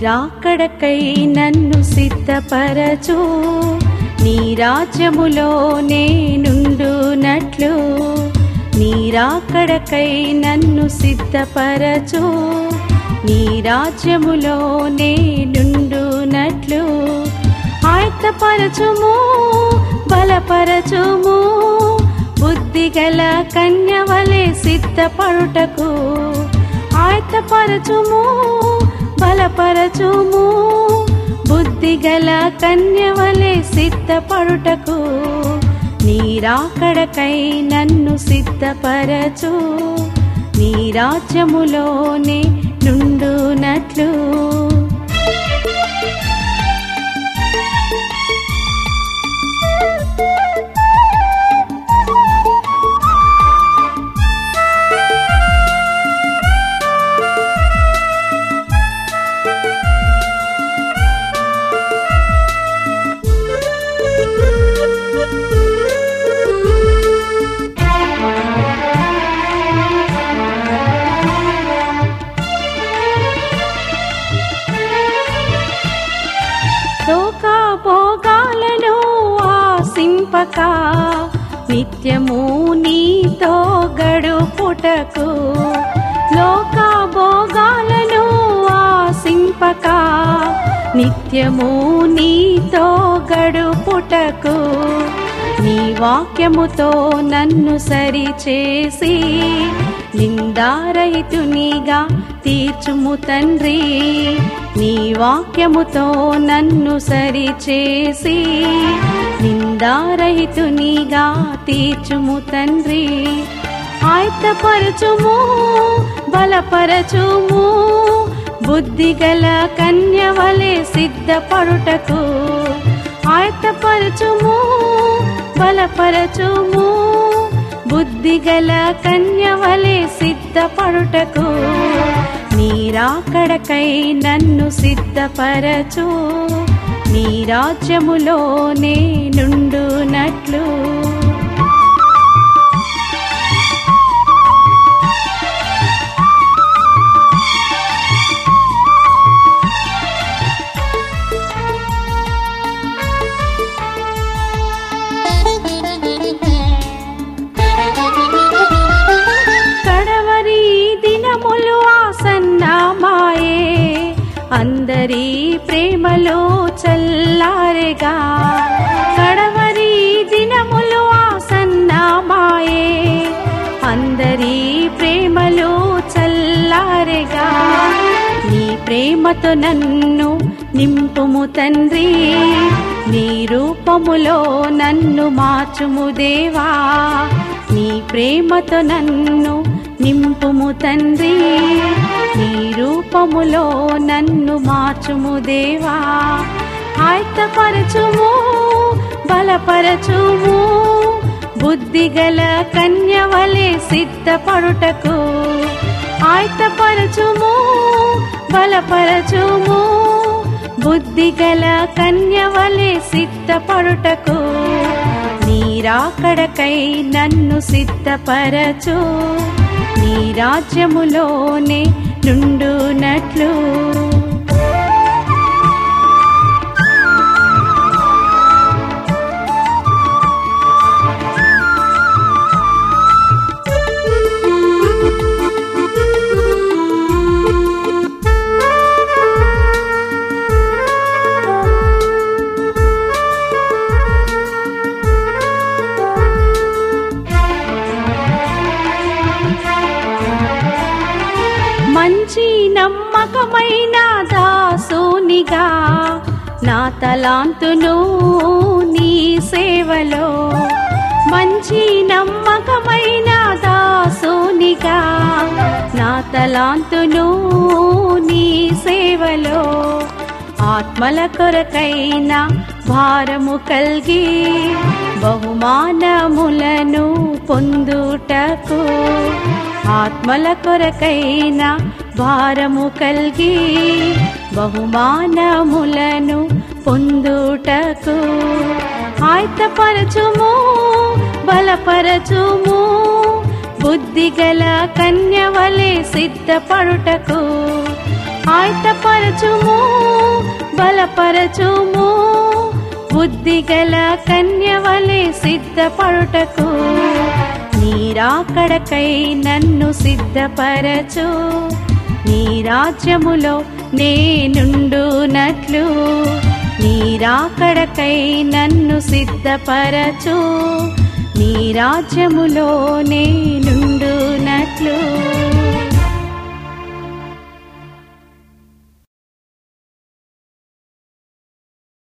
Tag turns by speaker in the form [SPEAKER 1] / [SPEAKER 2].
[SPEAKER 1] రాకడకై నన్ను సిద్ధపరచు నీ రాజ్యములో నేనుండునట్లు నీ రాకడకై నన్ను సిద్ధపరచు నీ రాజ్యములో నేనుండునట్లు ఆయత్తపరచుము బలపరచుము బుద్ధిగల కన్యవలే సిద్ధపడుటకు ఆయత్తపరచుము బలపరచుము బుద్ధిగల కన్యవలే సిద్ధపడుటకు నీ రాకడకై నన్ను సిద్ధపరచు నీ రాజ్యములోనే నుండునట్లు లోకా భోగాలను ఆశింపక నిత్యము నీతో గడుపుటకు లోకా భోగాలను ఆశింపక నిత్యము నీతో గడుపుటకు నీ వాక్యముతో నన్ను సరిచేసి నిందారహితునిగా తీర్చుము తండ్రి నీ వాక్యముతో నన్ను సరిచేసి నిందారహితునిగా తీర్చుము తండ్రి ఆయత్తపరచుము బలపరచుము బుద్ధిగల కన్యవలే సిద్ధపడుటకు ఆయత్తపరచుము బలపరచుము బుద్ధిగల కన్యవలే సిద్ధపడుటకు నీరాకడకై నన్ను సిద్ధపరచు నీ రాజ్యములోనే నుండునట్లు కడవరి దినములు ఆసన్నమాయే అందరి ప్రేమలో చల్లారెగా కడవరి దినములు ఆసన్నమాయే అందరి ప్రేమలో చల్లారెగా నీ ప్రేమతో నన్ను నింపుము తండ్రి నీ రూపములో నన్ను మార్చుము దేవా నీ ప్రేమతో నన్ను నింపుము తండ్రి నీ రూపములో నన్ను మార్చుము దేవా ఆయత్తపరచుము బలపరచుము బుద్ధిగల కన్యవలే సిద్ధపడుటకు ఆయత్తపరచుము బలపరచుము బుద్ధిగల కన్యవలే సిద్ధపడుటకు నీరాకడకై నన్ను సిద్ధపరచు నీ రాజ్యములోనే నుండునట్లు మంచి నమ్మకమైన దాసునిగా నా తలాంతును నీ సేవలో మంచి నమ్మకమైన దాసునిగా నా తలాంతును నీ సేవలో ఆత్మల కొరకైన భారము కల్గి బహుమానములను పొందుటకు ఆత్మల కొరకైన భారము కల్గి బహుమానములను పొందుటకు ఆయత్తపరచుము బలపరచుము బుద్ధిగల కన్యవలే సిద్ధపడుటకు ఆయత్తపరచుము బలపరచుము బుద్ధిగల కన్యవలే సిద్ధపడుటకు నీరాకడకై నన్ను సిద్ధపరచు నీ రాజ్యములో నేనుండునట్లు నీరాకడకై నన్ను సిద్ధపరచు నీ రాజ్యములో నేను